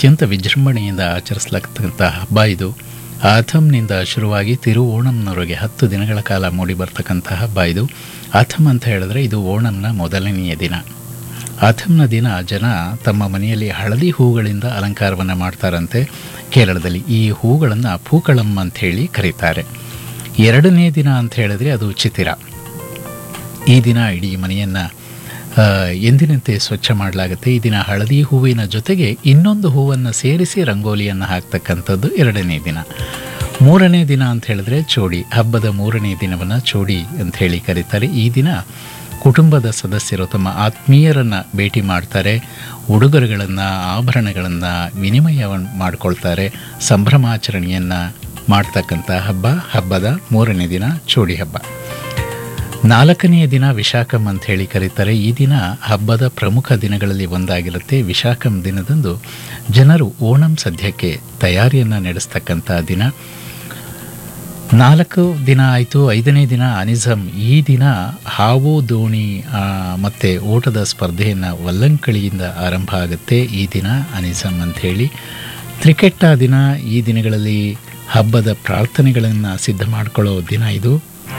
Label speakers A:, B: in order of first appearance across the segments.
A: ಅತ್ಯಂತ ವಿಜೃಂಭಣೆಯಿಂದ ಆಚರಿಸಲಾಗ್ತಕ್ಕಂಥ ಹಬ್ಬ ಇದು ಆಥಮ್ನಿಂದ ಶುರುವಾಗಿ ತಿರು ಓಣಂನವರೆಗೆ ಹತ್ತು ದಿನಗಳ ಕಾಲ ಮೂಡಿ ಬರ್ತಕ್ಕಂಥ ಹಬ್ಬ ಇದು ಆಥಮ್ ಅಂತ ಹೇಳಿದ್ರೆ ಇದು ಓಣಂನ ಮೊದಲನೆಯ ದಿನ ಆಥಮ್ನ ದಿನ ಜನ ತಮ್ಮ ಮನೆಯಲ್ಲಿ ಹಳದಿ ಹೂಗಳಿಂದ ಅಲಂಕಾರವನ್ನು ಮಾಡ್ತಾರಂತೆ ಕೇರಳದಲ್ಲಿ ಈ ಹೂಗಳನ್ನು ಪೂಕಳಂ ಅಂತ ಹೇಳಿ ಕರೀತಾರೆ ಎರಡನೇ ದಿನ ಅಂತ ಹೇಳಿದ್ರೆ ಅದು ಚಿತಿರ ಈ ದಿನ ಇಡೀ ಮನೆಯನ್ನು ಆ, ಎಂದಿನಂತೆ ಸ್ವಚ್ಛ ಮಾಡಲಾಗುತ್ತೆ ಈ ದಿನ ಹಳದಿ ಹೂವಿನ ಜೊತೆಗೆ ಇನ್ನೊಂದು ಹೂವನ್ನು ಸೇರಿಸಿ ರಂಗೋಲಿಯನ್ನು ಹಾಕ್ತಕ್ಕಂಥದ್ದು ಎರಡನೇ ದಿನ ಮೂರನೇ ದಿನ ಅಂತ ಹೇಳಿದ್ರೆ ಚೋಡಿ ಹಬ್ಬದ ಮೂರನೇ ದಿನವನ್ನು ಚೋಡಿ ಅಂತ ಹೇಳಿ ಕರೀತಾರೆ ಈ ದಿನ ಕುಟುಂಬದ ಸದಸ್ಯರು ತಮ್ಮ ಆತ್ಮೀಯರನ್ನು ಭೇಟಿ ಮಾಡ್ತಾರೆ ಉಡುಗೊರೆಗಳನ್ನು ಆಭರಣಗಳನ್ನು ವಿನಿಮಯ ಮಾಡಿಕೊಳ್ತಾರೆ ಸಂಭ್ರಮಾಚರಣೆಯನ್ನು ಮಾಡ್ತಕ್ಕಂಥ ಹಬ್ಬ ಹಬ್ಬದ ಮೂರನೇ ದಿನ ಚೋಡಿ ಹಬ್ಬ ನಾಲ್ಕನೆಯ ದಿನ ವಿಶಾಖಂ ಅಂತ ಹೇಳಿ ಕರೀತಾರೆ ಈ ದಿನ ಹಬ್ಬದ ಪ್ರಮುಖ ದಿನಗಳಲ್ಲಿ ಒಂದಾಗಿರುತ್ತೆ ವಿಶಾಖಂ ದಿನದಂದು ಜನರು ಓಣಂ ಸದ್ಯಕ್ಕೆ ತಯಾರಿಯನ್ನು ನಡೆಸ್ತಕ್ಕಂಥ ದಿನ ನಾಲ್ಕು ದಿನ ಆಯಿತು ಐದನೇ ದಿನ ಅನಿಸಮ್ ಈ ದಿನ ಹಾವು ದೋಣಿ ಆ, ಮತ್ತೆ ಓಟದ ಸ್ಪರ್ಧೆಯನ್ನು ವಲ್ಲಂಕಳಿಯಿಂದ ಆರಂಭ ಆಗುತ್ತೆ ಈ ದಿನ ಅನಿಸಮ್ ಅಂಥೇಳಿ ತ್ರಿಕೆಟ್ಟ ದಿನ ಈ ದಿನಗಳಲ್ಲಿ ಹಬ್ಬದ ಪ್ರಾರ್ಥನೆಗಳನ್ನು ಸಿದ್ಧ ಮಾಡಿಕೊಳ್ಳೋ ದಿನ ಇದು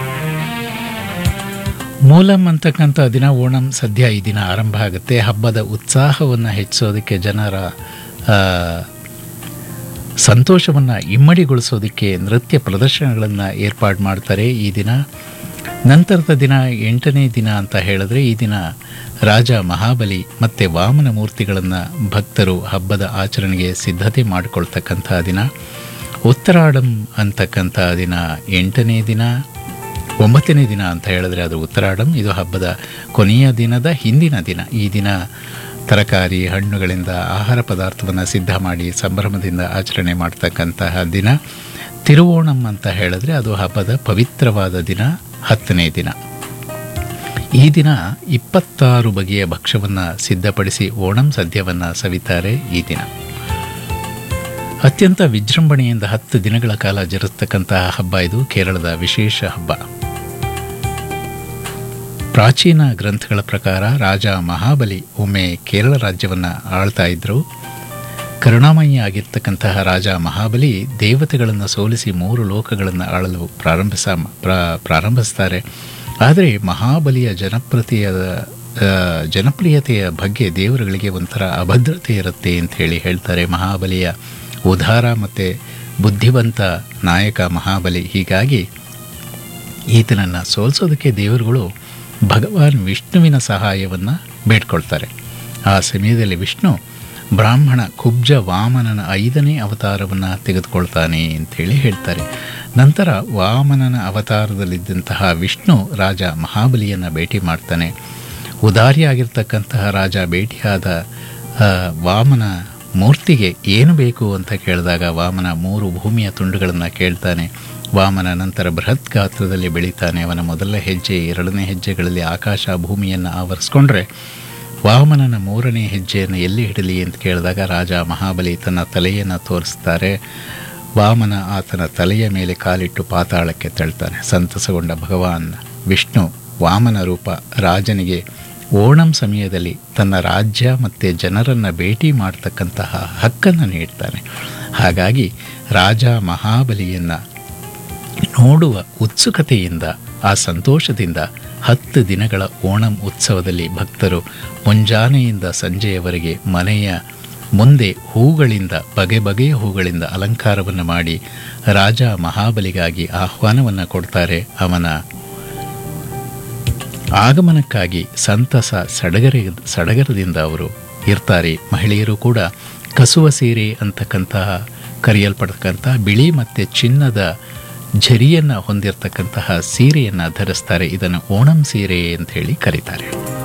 A: ಮೂಲಂ ಅಂತಕ್ಕಂಥ ದಿನ ಓಣಂ ಸದ್ಯ ಈ ದಿನ ಆರಂಭ ಆಗುತ್ತೆ ಹಬ್ಬದ ಉತ್ಸಾಹವನ್ನು ಹೆಚ್ಚಿಸೋದಕ್ಕೆ ಜನರ ಆ, ಸಂತೋಷವನ್ನು ಇಮ್ಮಡಿಗೊಳಿಸೋದಕ್ಕೆ ನೃತ್ಯ ಪ್ರದರ್ಶನಗಳನ್ನು ಏರ್ಪಾಡು ಮಾಡ್ತಾರೆ ಈ ದಿನ ನಂತರದ ದಿನ ಎಂಟನೇ ದಿನ ಅಂತ ಹೇಳಿದ್ರೆ ಈ ದಿನ ರಾಜ ಮಹಾಬಲಿ ಮತ್ತು ವಾಮನ ಮೂರ್ತಿಗಳನ್ನು ಭಕ್ತರು ಹಬ್ಬದ ಆಚರಣೆಗೆ ಸಿದ್ಧತೆ ಮಾಡಿಕೊಳ್ತಕ್ಕಂಥ ದಿನ ಉತ್ತರಾಡಂ ಅಂತಕ್ಕಂಥ ದಿನ ಎಂಟನೇ ದಿನ ಒಂಬತ್ತನೇ ದಿನ ಅಂತ ಹೇಳಿದ್ರೆ ಅದು ಉತ್ತರಾಡಂ ಇದು ಹಬ್ಬದ ಕೊನೆಯ ದಿನದ ಹಿಂದಿನ ದಿನ ಈ ದಿನ ತರಕಾರಿ ಹಣ್ಣುಗಳಿಂದ ಆಹಾರ ಪದಾರ್ಥವನ್ನು ಸಿದ್ಧ ಮಾಡಿ ಸಂಭ್ರಮದಿಂದ ಆಚರಣೆ ಮಾಡ್ತಕ್ಕಂತಹ ದಿನ ತಿರುವೋಣಂ ಅಂತ ಹೇಳಿದ್ರೆ ಅದು ಹಬ್ಬದ ಪವಿತ್ರವಾದ ದಿನ ಹತ್ತನೇ ದಿನ ಈ ದಿನ ಇಪ್ಪತ್ತಾರು ಬಗೆಯ ಭಕ್ಷ್ಯವನ್ನು ಸಿದ್ಧಪಡಿಸಿ ಓಣಂ ಸದ್ಯವನ್ನು ಸವಿತಾರೆ ಈ ದಿನ ಅತ್ಯಂತ ವಿಜೃಂಭಣೆಯಿಂದ ಹತ್ತು ದಿನಗಳ ಕಾಲ ಜರುಗತಕ್ಕಂತಹ ಹಬ್ಬ ಇದು ಕೇರಳದ ವಿಶೇಷ ಹಬ್ಬ ಪ್ರಾಚೀನ ಗ್ರಂಥಗಳ ಪ್ರಕಾರ ರಾಜ ಮಹಾಬಲಿ ಒಮ್ಮೆ ಕೇರಳ ರಾಜ್ಯವನ್ನು ಆಳ್ತಾ ಇದ್ದರು ಕರುಣಾಮಯಿ ಆಗಿರ್ತಕ್ಕಂತಹ ರಾಜ ಮಹಾಬಲಿ ದೇವತೆಗಳನ್ನು ಸೋಲಿಸಿ ಮೂರು ಲೋಕಗಳನ್ನು ಆಳಲು ಪ್ರಾರಂಭಿಸ ಪ್ರಾ- ಪ್ರಾರಂಭಿಸ್ತಾರೆ ಆದರೆ ಮಹಾಬಲಿಯ ಜನಪ್ರಿಯ ಆ, ಜನಪ್ರಿಯತೆಯ ಬಗ್ಗೆ ದೇವರುಗಳಿಗೆ ಒಂಥರ ಅಭದ್ರತೆ ಇರುತ್ತೆ ಅಂತ ಹೇಳಿ ಹೇಳ್ತಾರೆ ಮಹಾಬಲಿಯ ಉದಾರ ಮತ್ತು ಬುದ್ಧಿವಂತ ನಾಯಕ ಮಹಾಬಲಿ ಹೀಗಾಗಿ ಈತನನ್ನು ಸೋಲಿಸೋದಕ್ಕೆ ದೇವರುಗಳು ಭಗವಾನ್ ವಿಷ್ಣುವಿನ ಸಹಾಯವನ್ನು ಬೇಡ್ಕೊಳ್ತಾರೆ ಆ ಸಮಯದಲ್ಲಿ ವಿಷ್ಣು ಬ್ರಾಹ್ಮಣ ಕುಬ್ಜ ವಾಮನನ ಐದನೇ ಅವತಾರವನ್ನು ತೆಗೆದುಕೊಳ್ತಾನೆ ಅಂಥೇಳಿ ಹೇಳ್ತಾರೆ ನಂತರ ವಾಮನನ ಅವತಾರದಲ್ಲಿದ್ದಂತಹ ವಿಷ್ಣು ರಾಜ ಮಹಾಬಲಿಯನ್ನು ಭೇಟಿ ಮಾಡ್ತಾನೆ ಉದಾರಿಯಾಗಿರ್ತಕ್ಕಂತಹ ರಾಜ ಭೇಟಿಯಾದ ಆ, ವಾಮನ ಮೂರ್ತಿಗೆ ಏನು ಬೇಕು ಅಂತ ಕೇಳಿದಾಗ ವಾಮನ ಮೂರು ಭೂಮಿಯ ತುಂಡುಗಳನ್ನು ಕೇಳ್ತಾನೆ ವಾಮನ ನಂತರ ಬೃಹತ್ ಗಾತ್ರದಲ್ಲಿ ಬೆಳೀತಾನೆ ಅವನ ಮೊದಲ ಹೆಜ್ಜೆ ಎರಡನೇ ಹೆಜ್ಜೆಗಳಲ್ಲಿ ಆಕಾಶ ಭೂಮಿಯನ್ನು ಆವರಿಸ್ಕೊಂಡ್ರೆ ವಾಮನನ ಮೂರನೇ ಹೆಜ್ಜೆಯನ್ನು ಎಲ್ಲಿ ಇಡಲಿ ಅಂತ ಕೇಳಿದಾಗ ರಾಜ ಮಹಾಬಲಿ ತನ್ನ ತಲೆಯನ್ನು ತೋರಿಸ್ತಾರೆ ವಾಮನ ಆತನ ತಲೆಯ ಮೇಲೆ ಕಾಲಿಟ್ಟು ಪಾತಾಳಕ್ಕೆ ತಳ್ತಾನೆ ಸಂತಸಗೊಂಡ ಭಗವಾನ್ ವಿಷ್ಣು ವಾಮನ ರೂಪ ರಾಜನಿಗೆ ಓಣಂ ಸಮಯದಲ್ಲಿ ತನ್ನ ರಾಜ್ಯ ಮತ್ತು ಜನರನ್ನು ಭೇಟಿ ಮಾಡ್ತಕ್ಕಂತಹ ಹಕ್ಕನ್ನು ನೀಡ್ತಾನೆ ಹಾಗಾಗಿ ರಾಜ ಮಹಾಬಲಿಯನ್ನು ನೋಡುವ ಉತ್ಸುಕತೆಯಿಂದ ಆ ಸಂತೋಷದಿಂದ ಹತ್ತು ದಿನಗಳ ಓಣಂ ಉತ್ಸವದಲ್ಲಿ ಭಕ್ತರು ಮುಂಜಾನೆಯಿಂದ ಸಂಜೆಯವರೆಗೆ ಮನೆಯ ಮುಂದೆ ಹೂಗಳಿಂದ ಬಗೆ ಬಗೆಯ ಹೂಗಳಿಂದ ಅಲಂಕಾರವನ್ನು ಮಾಡಿ ರಾಜ ಮಹಾಬಲಿಗಾಗಿ ಆಹ್ವಾನವನ್ನು ಕೊಡ್ತಾರೆ ಅವನ ಆಗಮನಕ್ಕಾಗಿ ಸಂತಸ ಸಡಗರ ಸಡಗರದಿಂದ ಅವರು ಇರ್ತಾರೆ ಮಹಿಳೆಯರು ಕೂಡ ಕಸುವ ಸೀರೆ ಅಂತಕ್ಕಂತಹ ಕರೆಯಲ್ಪಡ್ತಕ್ಕಂಥ ಬಿಳಿ ಮತ್ತು ಚಿನ್ನದ ಝರಿಯನ್ನು ಹೊಂದಿರತಕ್ಕಂತಹ ಸೀರೆಯನ್ನು ಧರಿಸ್ತಾರೆ ಇದನ್ನು ಓಣಂ ಸೀರೆ ಅಂತ ಹೇಳಿ ಕರೀತಾರೆ